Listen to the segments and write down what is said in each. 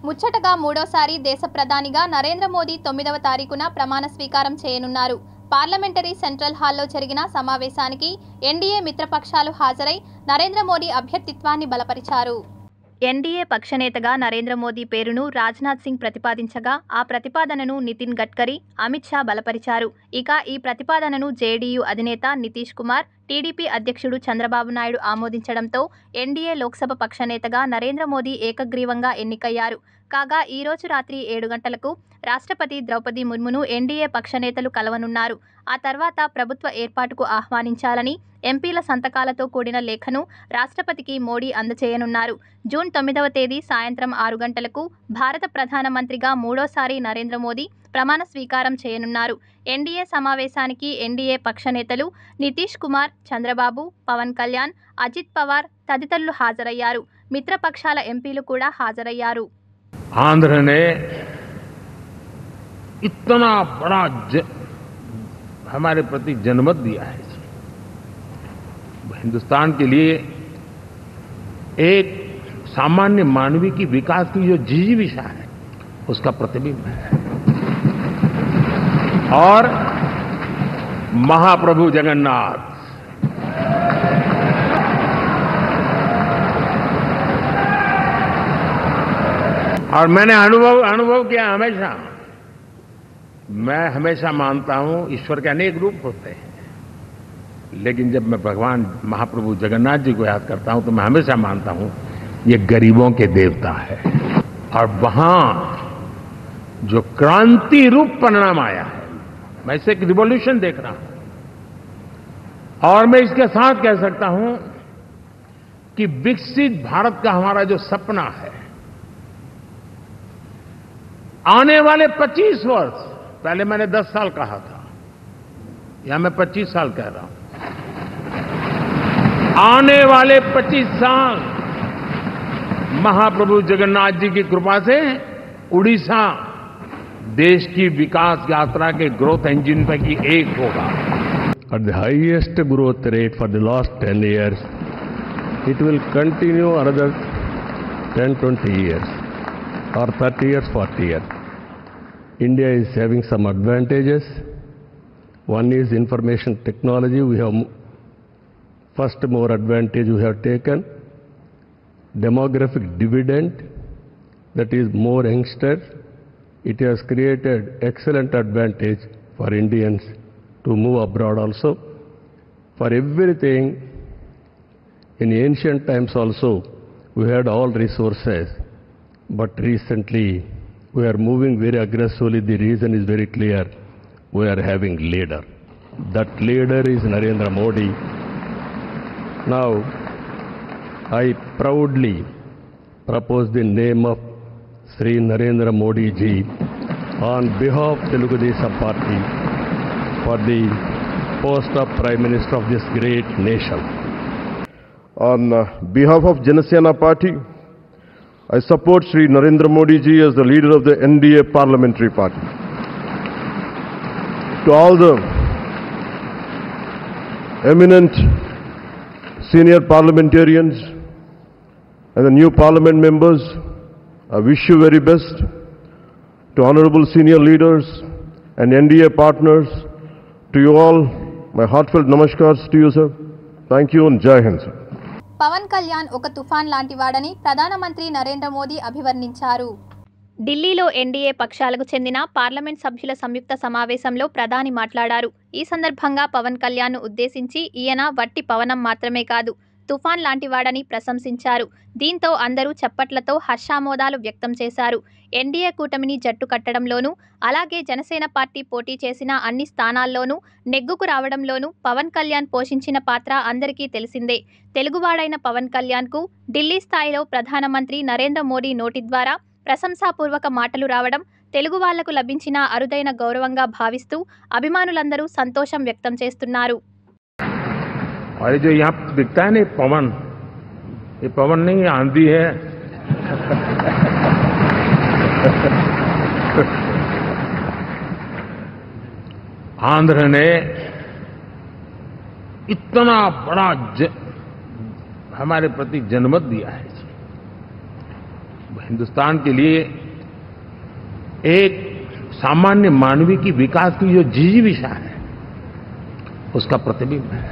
ముచ్చటగా మూడోసారి దేశ ప్రధానిగా నరేంద్ర మోదీ తొమ్మిదవ తారీఖున ప్రమాణ స్వీకారం చేయనున్నారు పార్లమెంటరీ సెంట్రల్ హాల్లో జరిగిన సమావేశానికి ఎన్డీఏ మిత్రపక్షాలు హాజరై నరేంద్ర మోదీ అభ్యర్థిత్వాన్ని బలపరిచారు ఎన్డీఏ పక్షనేతగా నరేంద్ర మోదీ పేరును రాజ్నాథ్ సింగ్ ప్రతిపాదించగా ఆ ప్రతిపాదనను నితిన్ గడ్కరీ అమిత్ షా బలపరిచారు ఇక ఈ ప్రతిపాదనను జేడీయూ అధినేత నితీష్ కుమార్ టీడీపీ అధ్యక్షుడు చంద్రబాబు నాయుడు ఆమోదించడంతో ఎన్డీఏ లోక్సభ పక్షనేతగా నరేంద్ర మోదీ ఏకగ్రీవంగా ఎన్నికయ్యారు కాగా ఈ రోజు రాత్రి ఏడు గంటలకు రాష్ట్రపతి ద్రౌపది ముర్మును ఎన్డీఏ పక్షనేతలు కలవనున్నారు ఆ తర్వాత ప్రభుత్వ ఏర్పాటుకు ఆహ్వానించాలని ఎంపీల సంతకాలతో కూడిన లేఖను రాష్ట్రపతికి మోడీ అందజేయనున్నారు జూన్ తొమ్మిదవ తేదీ సాయంత్రం ఆరు గంటలకు భారత ప్రధానమంత్రిగా మూడోసారి నరేంద్ర మోదీ ప్రమాణ స్వీకారం చేయనున్నారు ఎన్డీఏ సమావేశానికి ఎన్డీఏ పక్షనేతలు నితీష్ కుమార్ చంద్రబాబు పవన్ కళ్యాణ్ అజిత్ పవార్ తదితరులు హాజరయ్యారు మిత్రపక్షాల ఎంపీలు కూడా హాజరయ్యారు आंध्र ने इतना बड़ा ज, हमारे प्रति जनमत दिया है जी हिंदुस्तान के लिए एक सामान्य मानवीय की विकास की जो जिजीविषा है उसका प्रतिबिंब है और महाप्रभु जगन्नाथ और मैंने अनुभव अनुभव किया हमेशा मैं हमेशा मानता हूं ईश्वर के अनेक रूप होते हैं लेकिन जब मैं भगवान महाप्रभु जगन्नाथ जी को याद करता हूं तो मैं हमेशा मानता हूं ये गरीबों के देवता है और वहां जो क्रांति रूप परिणाम आया है मैं इसे एक रिवॉल्यूशन देख रहा हूं और मैं इसके साथ कह सकता हूं कि विकसित भारत का हमारा जो सपना है आने वाले 25 वर्ष पहले मैंने 10 साल कहा था या मैं 25 साल कह रहा हूं आने वाले 25 साल महाप्रभु जगन्नाथ जी की कृपा से उड़ीसा देश की विकास यात्रा के ग्रोथ इंजन पैकी एक होगा at the highest growth rate for the last 10 years. It will continue another 10, 20 years or 30 years, 40 years. India is having some advantages. One is information technology. We have m- first more advantage we have taken. Demographic dividend, that is more youngsters. It has created excellent advantage for Indians to move abroad also. For everything, in ancient times also, we had all resources, but recently we are moving very aggressively. The reason is very clear. We are having leader. That leader is Narendra Modi. Now, I proudly propose the name of Sri Narendra Modi ji on behalf of Telugu Desam Party for the post of Prime Minister of this great nation. On uh, behalf of Janasena Party, I support Sri Narendra Modi ji as the leader of the NDA parliamentary party. To all the eminent senior parliamentarians and the new parliament members, I wish you very best. To honorable senior leaders and NDA partners, to you all, my heartfelt namaskars to you, sir. Thank you and Jai Hind, sir. Pawan Kalyan ఒక తుఫాన్ లాంటివాడని ప్రధానమంత్రి నరేంద్ర మోదీ అభివర్ణించారు ఢిల్లీలో NDA పక్షాలకు చెందిన parliament సభ్యుల సంయుక్త సమావేశంలో ప్రధాని మాట్లాడారు ఈ సందర్భంగా పవన్ కళ్యాణ్ను ఉద్దేశించి ఈయన వట్టి పవనం మాత్రమే కాదు తుఫాన్ లాంటివాడని ప్రశంసించారు దీంతో అందరూ చప్పట్లతో హర్షామోదాలు వ్యక్తం చేశారు ఎన్డీఏ కూటమిని జట్టు కట్టడంలోనూ అలాగే జనసేన పార్టీ పోటీ చేసిన అన్ని స్థానాల్లోనూ నెగ్గుకు రావడంలోనూ పవన్ కళ్యాణ్ పోషించిన పాత్ర అందరికీ తెలిసిందే తెలుగువాడైన పవన్ కళ్యాణ్కు ఢిల్లీ స్థాయిలో ప్రధానమంత్రి నరేంద్ర మోడీ నోటి ద్వారా ప్రశంసాపూర్వక మాటలు రావడం తెలుగు వాళ్లకు లభించిన అరుదైన గౌరవంగా భావిస్తూ అభిమానులందరూ సంతోషం వ్యక్తం చేస్తున్నారు और ये जो यहाँ दिखता है ना ये पवन ये पवन नहीं ये आंधी है आंध्र ने इतना बड़ा ज, हमारे प्रति जनमत दिया है जी हिंदुस्तान के लिए एक सामान्य मानवीय की विकास की जो जिजीविषा है उसका प्रतिबिंब है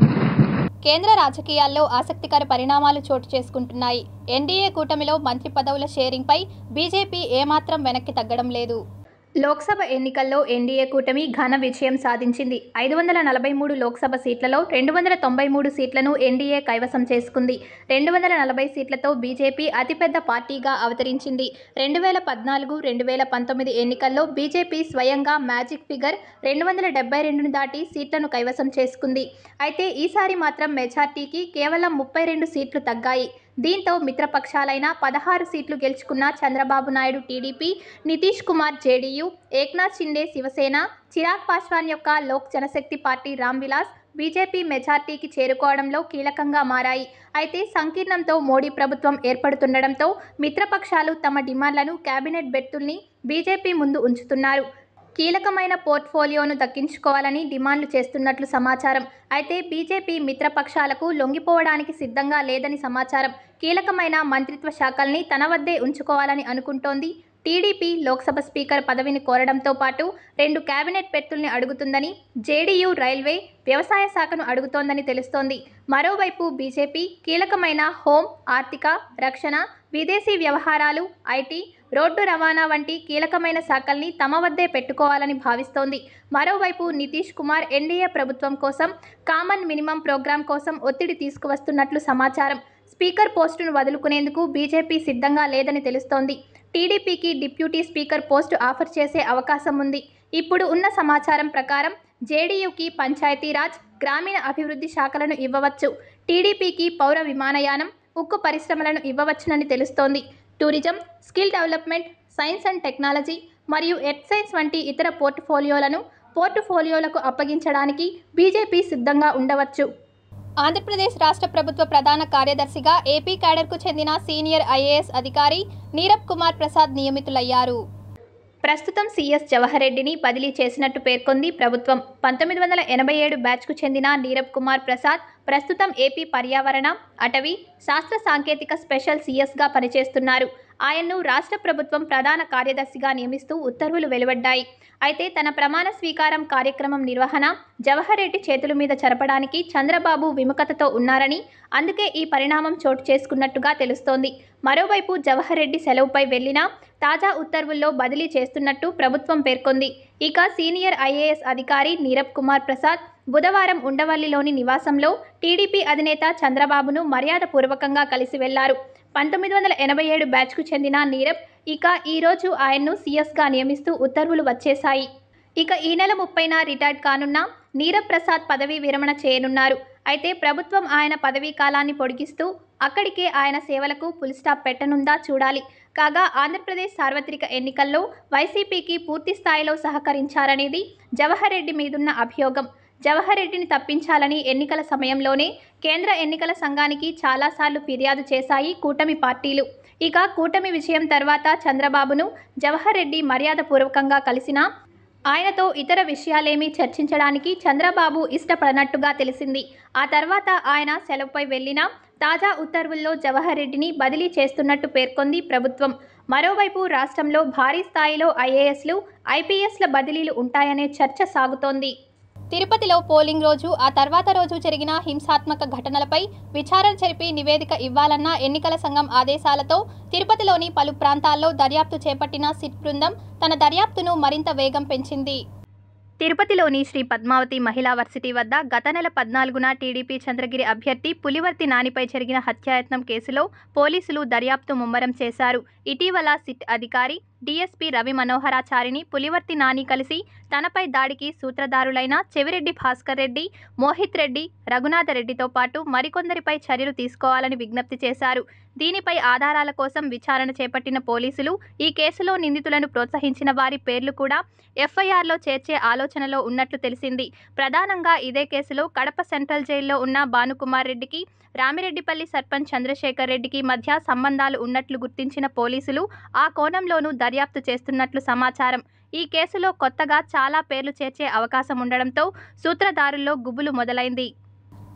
కేంద్ర రాజకీయాల్లో ఆసక్తికర పరిణామాలు చోటు చేసుకుంటున్నాయి ఎన్డీఏ కూటమిలో మంత్రి పదవుల షేరింగ్పై బీజేపీ ఏమాత్రం వెనక్కి తగ్గడం లేదు లోక్సభ ఎన్నికల్లో ఎన్డీఏ కూటమి ఘన విజయం సాధించింది ఐదు వందల నలభై మూడు లోక్సభ సీట్లలో రెండు వందల తొంభై మూడు సీట్లను ఎన్డీఏ కైవసం చేసుకుంది రెండు వందల నలభై సీట్లతో బీజేపీ అతిపెద్ద పార్టీగా అవతరించింది రెండు వేల పద్నాలుగు రెండు వేల పంతొమ్మిది ఎన్నికల్లో బీజేపీ స్వయంగా మ్యాజిక్ ఫిగర్ రెండు వందల డెబ్బై రెండును దాటి సీట్లను కైవసం చేసుకుంది అయితే ఈసారి మాత్రం మెజార్టీకి కేవలం ముప్పై రెండు సీట్లు తగ్గాయి దీంతో మిత్రపక్షాలైన పదహారు సీట్లు గెలుచుకున్న చంద్రబాబు నాయుడు టీడీపీ నితీష్ కుమార్ జేడీయూ ఏక్నాథ్ షిండే శివసేన చిరాగ్ పాస్వాన్ యొక్క లోక్ జనశక్తి పార్టీ రామ్ విలాస్ బీజేపీ మెజార్టీకి చేరుకోవడంలో కీలకంగా మారాయి అయితే సంకీర్ణంతో మోడీ ప్రభుత్వం ఏర్పడుతుండడంతో మిత్రపక్షాలు తమ డిమాండ్లను కేబినెట్ బెర్తుల్ని బీజేపీ ముందు ఉంచుతున్నారు కీలకమైన పోర్ట్ఫోలియోను దక్కించుకోవాలని డిమాండ్లు చేస్తున్నట్లు సమాచారం అయితే బీజేపీ మిత్రపక్షాలకు లొంగిపోవడానికి సిద్ధంగా లేదని సమాచారం కీలకమైన మంత్రిత్వ శాఖల్ని తన వద్దే ఉంచుకోవాలని అనుకుంటోంది టీడీపీ లోక్సభ స్పీకర్ పదవిని కోరడంతో పాటు రెండు కేబినెట్ పెత్తుల్ని అడుగుతుందని జేడీయూ రైల్వే వ్యవసాయ శాఖను అడుగుతోందని తెలుస్తోంది మరోవైపు బీజేపీ కీలకమైన హోం ఆర్థిక రక్షణ విదేశీ వ్యవహారాలు ఐటీ రోడ్డు రవాణా వంటి కీలకమైన శాఖల్ని తమ వద్దే పెట్టుకోవాలని భావిస్తోంది మరోవైపు నితీష్ కుమార్ ఎన్డీఏ ప్రభుత్వం కోసం కామన్ మినిమం ప్రోగ్రాం కోసం ఒత్తిడి తీసుకువస్తున్నట్లు సమాచారం స్పీకర్ పోస్టును వదులుకునేందుకు బీజేపీ సిద్ధంగా లేదని తెలుస్తోంది టీడీపీకి డిప్యూటీ స్పీకర్ పోస్టు ఆఫర్ చేసే అవకాశం ఉంది ఇప్పుడు ఉన్న సమాచారం ప్రకారం జేడీయూకి పంచాయతీరాజ్ గ్రామీణ అభివృద్ధి శాఖలను ఇవ్వవచ్చు టీడీపీకి పౌర విమానయానం ఉక్కు పరిశ్రమలను ఇవ్వవచ్చునని తెలుస్తోంది tourism skill development science and technology మరియు ఎర్త్ సైన్స్ వంటి ఇతర పోర్ట్ఫోలియోలను పోర్ట్ఫోలియోలకు అప్పగించడానికి బీజేపీ సిద్ధంగా ఉండవచ్చు ఆంధ్రప్రదేశ్ రాష్ట్ర ప్రభుత్వ ప్రధాన కార్యదర్శిగా ఏపీ క్యాడర్కు చెందిన సీనియర్ ఐఏఎస్ అధికారి నీరబ్ కుమార్ ప్రసాద్ నియమితులయ్యారు ప్రస్తుతం సీఎస్ జవహర్ రెడ్డిని బదిలీ చేసినట్టు పేర్కొంది ప్రభుత్వం పంతొమ్మిది వందల ఎనభై ఏడు బ్యాచ్కు చెందిన నీరబ్ కుమార్ ప్రసాద్ ప్రస్తుతం ఏపీ పర్యావరణ అటవీ శాస్త్ర సాంకేతిక స్పెషల్ సీఎస్గా పనిచేస్తున్నారు ఆయన్ను రాష్ట్ర ప్రభుత్వం ప్రధాన కార్యదర్శిగా నియమిస్తూ ఉత్తర్వులు వెలువడ్డాయి అయితే తన ప్రమాణ స్వీకారం కార్యక్రమం నిర్వహణ జవహర్ రెడ్డి చేతుల మీద జరపడానికి చంద్రబాబు విముఖతతో ఉన్నారని అందుకే ఈ పరిణామం చోటు చేసుకున్నట్టుగా తెలుస్తోంది మరోవైపు జవహర్ రెడ్డి సెలవుపై వెళ్లినా తాజా ఉత్తర్వుల్లో బదిలీ చేస్తున్నట్టు ప్రభుత్వం పేర్కొంది ఇక సీనియర్ ఐఏఎస్ అధికారి నీరబ్ కుమార్ ప్రసాద్ బుధవారం ఉండవల్లిలోని నివాసంలో టీడీపీ అధినేత చంద్రబాబును మర్యాదపూర్వకంగా కలిసి వెళ్లారు పంతొమ్మిది వందల ఎనభై ఏడు బ్యాచ్కు చెందిన నీరబ్ ఇక ఈరోజు ఆయన్ను సీఎస్గా నియమిస్తూ ఉత్తర్వులు వచ్చేశాయి ఇక ఈ నెల ముప్పైన రిటైర్డ్ కానున్న నీరబ్ ప్రసాద్ పదవీ విరమణ చేయనున్నారు అయితే ప్రభుత్వం ఆయన పదవీ కాలాన్ని పొడిగిస్తూ అక్కడికే ఆయన సేవలకు ఫుల్ స్టాప్ పెట్టనుందా చూడాలి కాగా ఆంధ్రప్రదేశ్ సార్వత్రిక ఎన్నికల్లో వైసీపీకి పూర్తి స్థాయిలో సహకరించారనేది జవహర్ రెడ్డి మీదున్న అభియోగం జవహర్ రెడ్డిని తప్పించాలని ఎన్నికల సమయంలోనే కేంద్ర ఎన్నికల సంఘానికి చాలాసార్లు ఫిర్యాదు చేశాయి కూటమి పార్టీలు ఇక కూటమి విజయం తర్వాత చంద్రబాబును జవహర్ రెడ్డి మర్యాదపూర్వకంగా కలిసినా ఆయనతో ఇతర విషయాలేమీ చర్చించడానికి చంద్రబాబు ఇష్టపడనట్టుగా తెలిసింది ఆ తర్వాత ఆయన సెలవుపై వెళ్లినా తాజా ఉత్తర్వుల్లో జవహర్ రెడ్డిని బదిలీ చేస్తున్నట్టు పేర్కొంది ప్రభుత్వం మరోవైపు రాష్ట్రంలో భారీ స్థాయిలో ఐఏఎస్లు ఐపీఎస్ల బదిలీలు ఉంటాయనే చర్చ సాగుతోంది తిరుపతిలో పోలింగ్ రోజు ఆ తర్వాత రోజు జరిగిన హింసాత్మక ఘటనలపై విచారణ జరిపి నివేదిక ఇవ్వాలన్న ఎన్నికల సంఘం ఆదేశాలతో తిరుపతిలోని పలు ప్రాంతాల్లో దర్యాప్తు చేపట్టిన సిట్ బృందం తన దర్యాప్తును మరింత వేగం పెంచింది తిరుపతిలోని శ్రీ పద్మావతి మహిళా వర్సిటీ వద్ద గత నెల పద్నాలుగున టీడీపీ చంద్రగిరి అభ్యర్థి పులివర్తి నానిపై జరిగిన హత్యాయత్నం కేసులో పోలీసులు దర్యాప్తు ముమ్మరం చేశారు ఇటీవల సిట్ అధికారి డీఎస్పీ రవి మనోహరాచారిని పులివర్తి నాని కలిసి తనపై దాడికి సూత్రధారులైన చెవిరెడ్డి భాస్కర్ రెడ్డి మోహిత్ రెడ్డి రఘునాథ రెడ్డితో పాటు మరికొందరిపై చర్యలు తీసుకోవాలని విజ్ఞప్తి చేశారు దీనిపై ఆధారాల కోసం విచారణ చేపట్టిన పోలీసులు ఈ కేసులో నిందితులను ప్రోత్సహించిన వారి పేర్లు కూడా ఎఫ్ఐఆర్లో చేర్చే ఆలోచనలో ఉన్నట్లు తెలిసింది ప్రధానంగా ఇదే కేసులో కడప సెంట్రల్ జైల్లో ఉన్న భానుకుమార్ రెడ్డికి రామిరెడ్డిపల్లి సర్పంచ్ చంద్రశేఖర్ రెడ్డికి మధ్య సంబంధాలు ఉన్నట్లు గుర్తించిన పోలీసులు ఆ కోణంలోనూ దర్యాప్తు చేస్తున్నట్లు సమాచారం ఈ కేసులో కొత్తగా చాలా పేర్లు చేర్చే అవకాశం ఉండడంతో సూత్రధారుల్లో గుబులు మొదలైంది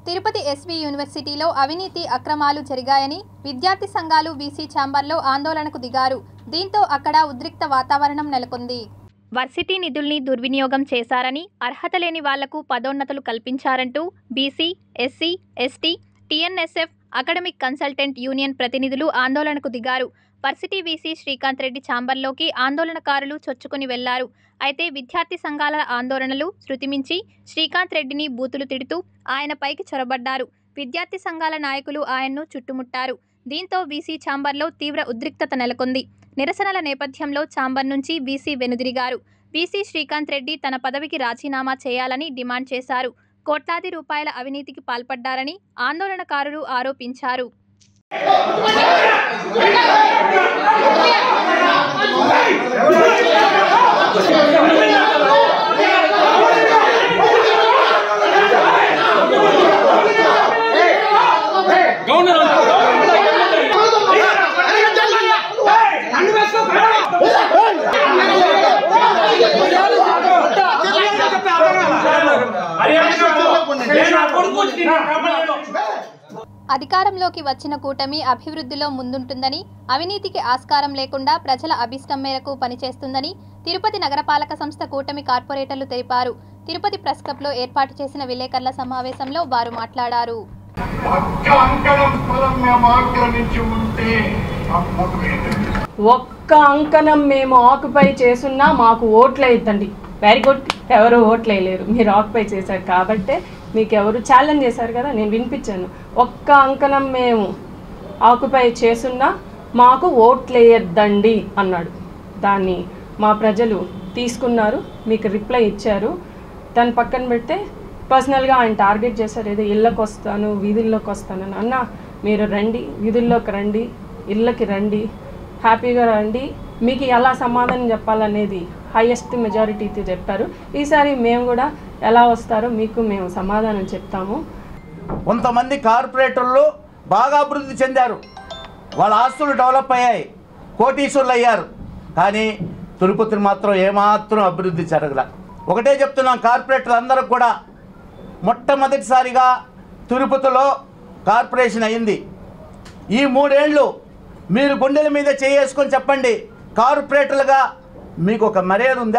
తిరుపతి ఎస్వి యూనివర్సిటీలో అవినీతి అక్రమాలు జరిగాయని విద్యార్థి సంఘాలు వీసీ ఛాంబర్లో ఆందోళనకు దిగారు దీంతో అక్కడ ఉద్రిక్త వాతావరణం నెలకొంది వర్సిటీ నిధుల్ని దుర్వినియోగం చేశారని అర్హత లేని వాళ్లకు పదోన్నతులు కల్పించారంటూ BC SC ST TNSF academic consultant union ప్రతినిధులు ఆందోళనకు దిగారు వర్సిటీ వీసీ శ్రీకాంత్ రెడ్డి ఛాంబర్లోకి ఆందోళనకారులు చొచ్చుకుని వెళ్లారు అయితే విద్యార్థి సంఘాల ఆందోళనలు శృతిమించి శ్రీకాంత్ రెడ్డిని బూతులు తిడుతూ ఆయన పైకి చొరబడ్డారు విద్యార్థి సంఘాల నాయకులు ఆయన్ను చుట్టుముట్టారు దీంతో వీసీ ఛాంబర్లో తీవ్ర ఉద్రిక్తత నెలకొంది నిరసనల నేపథ్యంలో ఛాంబర్ నుంచి వీసీ వెనుదిరిగారు వీసీ శ్రీకాంత్ రెడ్డి తన పదవికి రాజీనామా చేయాలని డిమాండ్ చేశారు కోట్లాది రూపాయల అవినీతికి పాల్పడ్డారని ఆందోళనకారులు ఆరోపించారు అధికారంలోకి వచ్చిన కూటమి అభివృద్ధిలో ముందుంటుందని అవినీతికి ఆస్కారం లేకుండా ప్రజల అభిష్టం మేరకు పనిచేస్తుందని తిరుపతి నగరపాలక సంస్థ కూటమి కార్పొరేటర్లు తెలిపారు తిరుపతి ప్రెస్ క్లబ్లో ఏర్పాటు చేసిన విలేకరుల సమావేశంలో వారు మాట్లాడారు ఒక్క అంకణం స్థలం మేము ఆక్రమించి ఉంటే అమ్మకు ఏంటండి ఒక్క అంకణం మేము ఆక్యుపై చేసున్నా మాకు ఓట్లు వేయద్దండి వెరీ గుడ్ ఎవరు ఓట్లు వేయలేరు మీరు ఆక్యుపై చేశారు కాబట్టే మీకు ఎవరు ఛాలెంజ్ చేశారు కదా నేను వినిపించాను ఒక్క అంకణం మేము ఆక్యుపై చేసున్నా మాకు ఓట్లు వేయద్దండి అన్నాడు దాన్ని మా ప్రజలు తీసుకున్నారు మీకు రిప్లై ఇచ్చారు దాని పక్కన పెడితే పర్సనల్గా ఆయన టార్గెట్ చేశారు ఏదో ఇళ్ళకి వస్తాను వీధుల్లోకి వస్తానని అన్న మీరు రండి వీధుల్లోకి రండి ఇళ్ళకి రండి హ్యాపీగా రండి మీకు ఎలా సమాధానం చెప్పాలనేది హైయెస్ట్ మెజారిటీతో చెప్పారు ఈసారి మేము కూడా ఎలా వస్తారో మీకు మేము సమాధానం చెప్తాము కొంతమంది కార్పొరేటర్లు బాగా అభివృద్ధి చెందారు వాళ్ళ ఆస్తులు డెవలప్ అయ్యాయి కోటీశ్వరులు అయ్యారు కానీ తిరుపతిని మాత్రం ఏమాత్రం అభివృద్ధి జరగల ఒకటే చెప్తున్నాం కార్పొరేటర్లు అందరూ కూడా మొట్టమొదటిసారిగా తిరుపతిలో కార్పొరేషన్ అయింది ఈ మూడేళ్ళు మీరు గుండెల మీద చేసుకొని చెప్పండి కార్పొరేటర్లుగా మీకు ఒక మర్యాద ఉందా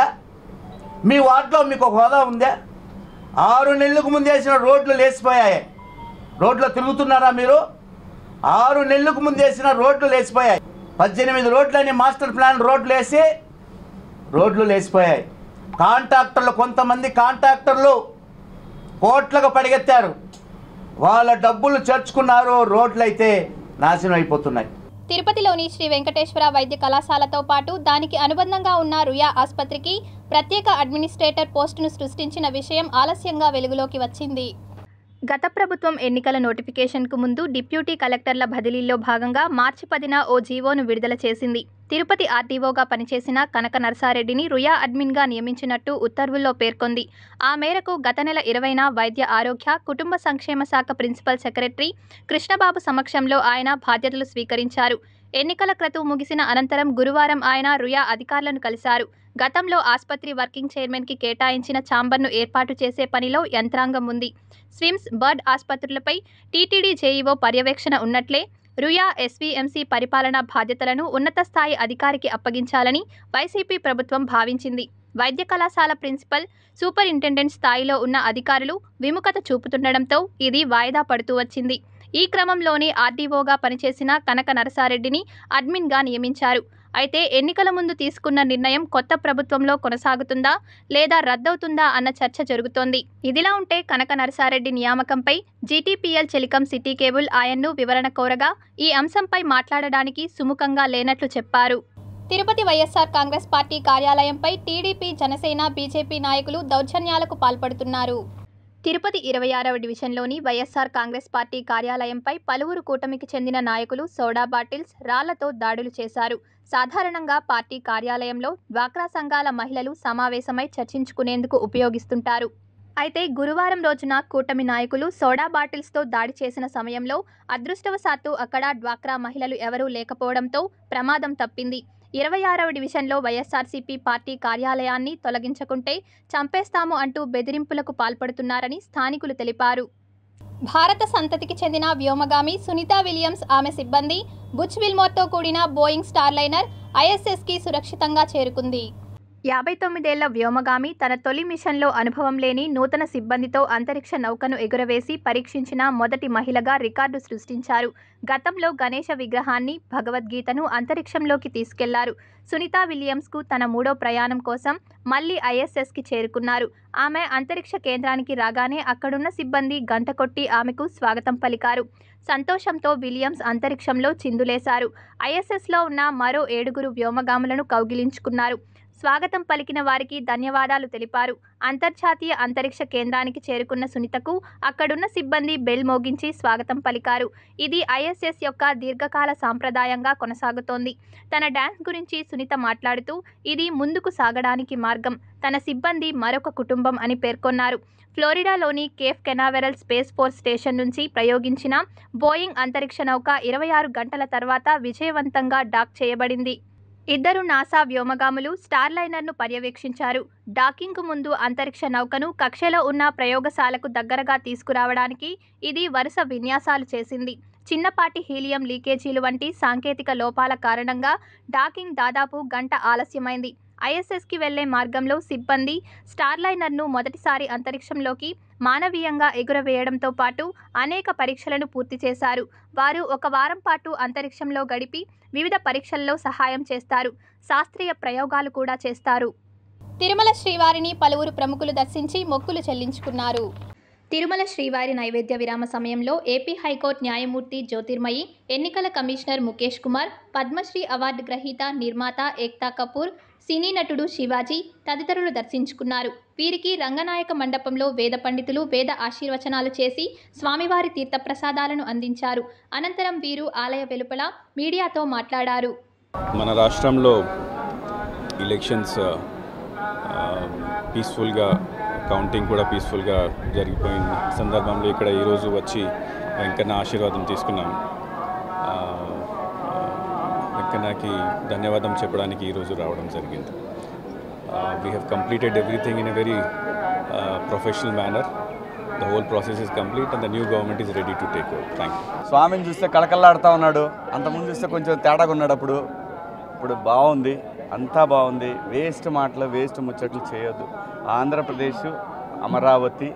మీ వార్డులో మీకు ఒక హోదా ఉందా ఆరు నెలలకు ముందు వేసిన రోడ్లు లేచిపోయాయి రోడ్లో తిరుగుతున్నారా మీరు ఆరు నెలలకు ముందు వేసిన రోడ్లు లేచిపోయాయి పద్దెనిమిది రోడ్లని మాస్టర్ ప్లాన్ రోడ్లు వేసి రోడ్లు లేచిపోయాయి కాంట్రాక్టర్లు కొంతమంది కాంట్రాక్టర్లు కోట్లకు పడిగెత్తారు వాళ్ళ డబ్బులు చేర్చుకున్నారు రోడ్లు అయితే నాశనం అయిపోతున్నాయి తిరుపతిలోని శ్రీ వెంకటేశ్వర వైద్య కళాశాలతో పాటు దానికి అనుబంధంగా ఉన్న రుయా ఆసుపత్రికి ప్రత్యేక అడ్మినిస్ట్రేటర్ పోస్టును సృష్టించిన విషయం ఆలస్యంగా వెలుగులోకి వచ్చింది గత ప్రభుత్వం ఎన్నికల నోటిఫికేషన్కు ముందు డిప్యూటీ కలెక్టర్ల బదిలీల్లో భాగంగా మార్చి పదిన ఓ జీవోను విడుదల చేసింది తిరుపతి ఆర్డీఓగా పనిచేసిన కనక నర్సారెడ్డిని రుయా అడ్మిన్గా నియమించినట్టు ఉత్తర్వుల్లో పేర్కొంది ఆ మేరకు గత నెల ఇరవైన వైద్య ఆరోగ్య కుటుంబ సంక్షేమ శాఖ ప్రిన్సిపల్ సెక్రటరీ కృష్ణబాబు సమక్షంలో ఆయన బాధ్యతలు స్వీకరించారు ఎన్నికల క్రతువు ముగిసిన అనంతరం గురువారం ఆయన రుయా అధికారులను కలిశారు గతంలో ఆసుపత్రి వర్కింగ్ చైర్మన్కి కేటాయించిన ఛాంబర్ను ఏర్పాటు చేసే పనిలో యంత్రాంగం ఉంది స్విమ్స్ బర్డ్ ఆసుపత్రులపై టీటీడీ జేఈఓ పర్యవేక్షణ ఉన్నట్లే రుయా ఎస్వీఎంసీ పరిపాలనా బాధ్యతలను ఉన్నత స్థాయి అధికారికి అప్పగించాలని వైసీపీ ప్రభుత్వం భావించింది వైద్య కళాశాల ప్రిన్సిపల్ సూపరింటెండెంట్ స్థాయిలో ఉన్న అధికారులు విముఖత చూపుతుండడంతో ఇది వాయిదా పడుతూ వచ్చింది ఈ క్రమంలోనే ఆర్డీఓగా పనిచేసిన కనక నరసారెడ్డిని అడ్మిన్గా నియమించారు అయితే ఎన్నికల ముందు తీసుకున్న నిర్ణయం కొత్త ప్రభుత్వంలో కొనసాగుతుందా లేదా రద్దవుతుందా అన్న చర్చ జరుగుతోంది ఇదిలా ఉంటే కనక నరసారెడ్డి నియామకంపై జీటీపీఎల్ చెలికం సిటీ కేబుల్ ఆయన్ను వివరణ కోరగా ఈ అంశంపై మాట్లాడడానికి సుముఖంగా లేనట్లు చెప్పారు తిరుపతి వైఎస్ఆర్ కాంగ్రెస్ పార్టీ కార్యాలయంపై టీడీపీ జనసేన బీజేపీ నాయకులు దౌర్జన్యాలకు పాల్పడుతున్నారు తిరుపతి ఇరవై ఆరవ డివిజన్లోని వైఎస్ఆర్ కాంగ్రెస్ పార్టీ కార్యాలయంపై పలువురు కూటమికి చెందిన నాయకులు సోడా బాటిల్స్ రాళ్లతో దాడులు చేశారు సాధారణంగా పార్టీ కార్యాలయంలో డ్వాక్రా సంఘాల మహిళలు సమావేశమై చర్చించుకునేందుకు ఉపయోగిస్తుంటారు అయితే గురువారం రోజున కూటమి నాయకులు సోడా బాటిల్స్తో దాడి చేసిన సమయంలో అదృష్టవశాత్తు అక్కడ డ్వాక్రా మహిళలు ఎవరూ లేకపోవడంతో ప్రమాదం తప్పింది ఇరవై ఆరవ డివిజన్లో వైఎస్ఆర్సీపీ పార్టీ కార్యాలయాన్ని తొలగించకుంటే చంపేస్తాము అంటూ బెదిరింపులకు పాల్పడుతున్నారని స్థానికులు తెలిపారు భారత సంతతికి చెందిన వ్యోమగామి సునీత విలియమ్స్ ఆమె సిబ్బంది బుచ్ విల్మోర్తో కూడిన బోయింగ్ స్టార్లైనర్ ఐఎస్ఎస్కి సురక్షితంగా చేరుకుంది యాభై తొమ్మిదేళ్ల వ్యోమగామి తన తొలి మిషన్లో అనుభవం లేని నూతన సిబ్బందితో అంతరిక్ష నౌకను ఎగురవేసి పరీక్షించిన మొదటి మహిళగా రికార్డు సృష్టించారు గతంలో గణేష విగ్రహాన్ని భగవద్గీతను అంతరిక్షంలోకి తీసుకెళ్లారు సునీత విలియమ్స్కు తన మూడో ప్రయాణం కోసం మళ్లీ ఐఎస్ఎస్కి చేరుకున్నారు ఆమె అంతరిక్ష కేంద్రానికి రాగానే అక్కడున్న సిబ్బంది గంట కొట్టి ఆమెకు స్వాగతం పలికారు సంతోషంతో విలియమ్స్ అంతరిక్షంలో చిందులేశారు ఐఎస్ఎస్లో ఉన్న మరో ఏడుగురు వ్యోమగాములను కౌగిలించుకున్నారు స్వాగతం పలికిన వారికి ధన్యవాదాలు తెలిపారు అంతర్జాతీయ అంతరిక్ష కేంద్రానికి చేరుకున్న సునీతకు అక్కడున్న సిబ్బంది బెల్ మోగించి స్వాగతం పలికారు ఇది ఐఎస్ఎస్ యొక్క దీర్ఘకాల సాంప్రదాయంగా కొనసాగుతోంది తన డ్యాన్స్ గురించి సునీత మాట్లాడుతూ ఇది ముందుకు సాగడానికి మార్గం తన సిబ్బంది మరొక కుటుంబం అని పేర్కొన్నారు ఫ్లోరిడాలోని Cape Canaveral space force station నుంచి ప్రయోగించిన బోయింగ్ అంతరిక్ష నౌక ఇరవై ఆరు గంటల తర్వాత విజయవంతంగా డాక్ చేయబడింది ఇద్దరు నాసా వ్యోమగాములు స్టార్లైనర్ను పర్యవేక్షించారు డాకింగ్కు ముందు అంతరిక్ష నౌకను కక్షలో ఉన్న ప్రయోగశాలకు దగ్గరగా తీసుకురావడానికి ఇది వరుస విన్యాసాలు చేసింది చిన్నపాటి హీలియం లీకేజీలు వంటి సాంకేతిక లోపాల కారణంగా డాకింగ్ దాదాపు గంట ఆలస్యమైంది ఐఎస్ఎస్కి వెళ్లే మార్గంలో సిబ్బంది స్టార్లైనర్ను మొదటిసారి అంతరిక్షంలోకి మానవీయంగా ఎగురవేయడంతో పాటు అనేక పరీక్షలను పూర్తి చేశారు వారు ఒక వారం పాటు అంతరిక్షంలో గడిపి వివిధ పరీక్షల్లో సహాయం చేస్తారు శాస్త్రీయ ప్రయోగాలు కూడా చేస్తారు తిరుమల శ్రీవారిని పలువురు ప్రముఖులు దర్శించి మొక్కులు చెల్లించుకున్నారు తిరుమల శ్రీవారి నైవేద్య విరామ సమయంలో ఏపీ హైకోర్టు న్యాయమూర్తి జ్యోతిర్మయి ఎన్నికల కమిషనర్ ముఖేష్ కుమార్ పద్మశ్రీ అవార్డు గ్రహీత నిర్మాత ఏక్తా కపూర్ సినీ నటుడు శివాజీ తదితరులు దర్శించుకున్నారు వీరికి రంగనాయక మండపంలో వేద పండితులు వేద ఆశీర్వచనాలు చేసి స్వామివారి తీర్థప్రసాదాలను అందించారు అనంతరం వీరు ఆలయ వెలుపల మీడియాతో మాట్లాడారు మన రాష్ట్రంలో ఎలక్షన్స్ పీస్ఫుల్గా కౌంటింగ్ కూడా పీస్ఫుల్గా జరిగిపోయిన సందర్భంలో ఇక్కడ ఈరోజు వచ్చి వెంకన్న ఆశీర్వాదం తీసుకున్నాం ఆ, వెంకన్నకి ధన్యవాదం చెప్పడానికి ఈరోజు రావడం జరిగింది we have completed everything in a very professional manner the whole process is complete and the new government is ready to take over thank you స్వామిని చూస్తే కళకళలాడుతూ ఉన్నాడు అంతకుముందు చూస్తే కొంచెం తేడాగా ఉన్నాడు అప్పుడు ఇప్పుడు బాగుంది అంతా బాగుంది వేస్ట్ మాటలు వేస్ట్ ముచ్చట్లు చేయొద్దు ఆంధ్రప్రదేశ్ అమరావతి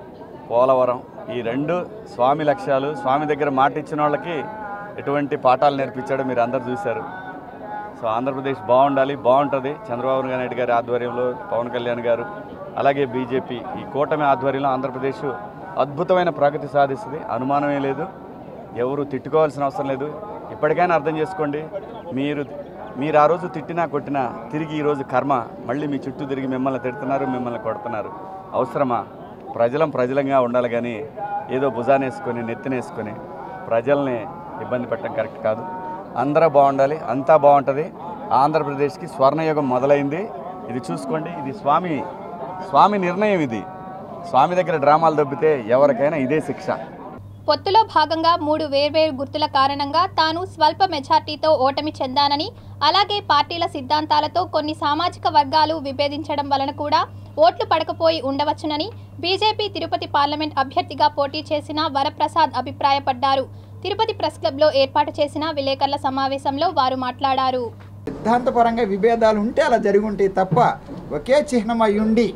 పోలవరం ఈ రెండు స్వామి లక్ష్యాలు స్వామి దగ్గర మాట ఇచ్చిన వాళ్ళకి ఎటువంటి పాఠాలు నేర్పించాడో మీరు అందరు చూశారు సో ఆంధ్రప్రదేశ్ బాగుండాలి బాగుంటుంది చంద్రబాబు నాయుడు గారి ఆధ్వర్యంలో పవన్ కళ్యాణ్ గారు అలాగే బీజేపీ ఈ కూటమి ఆధ్వర్యంలో ఆంధ్రప్రదేశ్ అద్భుతమైన ప్రగతి సాధిస్తుంది అనుమానమే లేదు ఎవరు తిట్టుకోవాల్సిన అవసరం లేదు ఇప్పటికైనా అర్థం చేసుకోండి మీరు మీరు ఆ రోజు తిట్టినా కొట్టినా తిరిగి ఈరోజు కర్మ మళ్ళీ మీ చుట్టూ తిరిగి మిమ్మల్ని తిడుతున్నారు మిమ్మల్ని కొడుతున్నారు అవసరమా ప్రజలం ప్రజలంగా ఉండాలి కానీ ఏదో భుజానేసుకొని నెత్తినేసుకొని ప్రజల్ని ఇబ్బంది పెట్టడం కరెక్ట్ కాదు అందరూ బాగుండాలి అంతా బాగుంటుంది ఆంధ్రప్రదేశ్కి స్వర్ణయుగం మొదలైంది ఇది చూసుకోండి ఇది స్వామి స్వామి నిర్ణయం ఇది స్వామి దగ్గర డ్రామాలు దొబ్బితే ఎవరికైనా ఇదే శిక్ష పొత్తులో భాగంగా మూడు వేర్వేరు గుర్తుల కారణంగా తాను స్వల్ప మెజార్టీతో ఓటమి చెందానని అలాగే పార్టీల సిద్ధాంతాలతో కొన్ని సామాజిక వర్గాలు విభేదించడం వలన కూడా ఓట్లు పడకపోయి ఉండవచ్చునని బీజేపీ తిరుపతి పార్లమెంట్ అభ్యర్థిగా పోటీ చేసిన వరప్రసాద్ అభిప్రాయపడ్డారు తిరుపతి ప్రెస్ క్లబ్లో ఏర్పాటు చేసిన విలేకరుల సమావేశంలో వారు మాట్లాడారు సిద్ధాంతపరంగా విభేదాలు ఉంటే అలా జరిగి ఉంటాయి తప్ప ఒకే చిహ్నం అయి ఉండి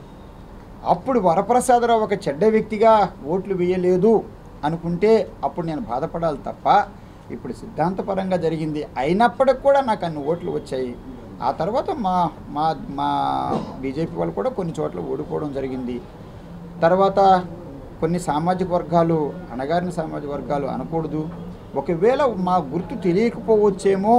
అప్పుడు వరప్రసాదరావు ఒక చెడ్డ వ్యక్తిగా ఓట్లు వేయలేదు అనుకుంటే అప్పుడు నేను బాధపడాలి తప్ప ఇప్పుడు సిద్ధాంతపరంగా జరిగింది అయినప్పటికి కూడా నాకు అన్ని ఓట్లు వచ్చాయి ఆ తర్వాత మా మా మా బీజేపీ వాళ్ళు కూడా కొన్ని చోట్ల ఓడిపోవడం జరిగింది తర్వాత కొన్ని సామాజిక వర్గాలు అణగారిన సామాజిక వర్గాలు అనకూడదు ఒకవేళ మా గుర్తు తెలియకపోవచ్చేమో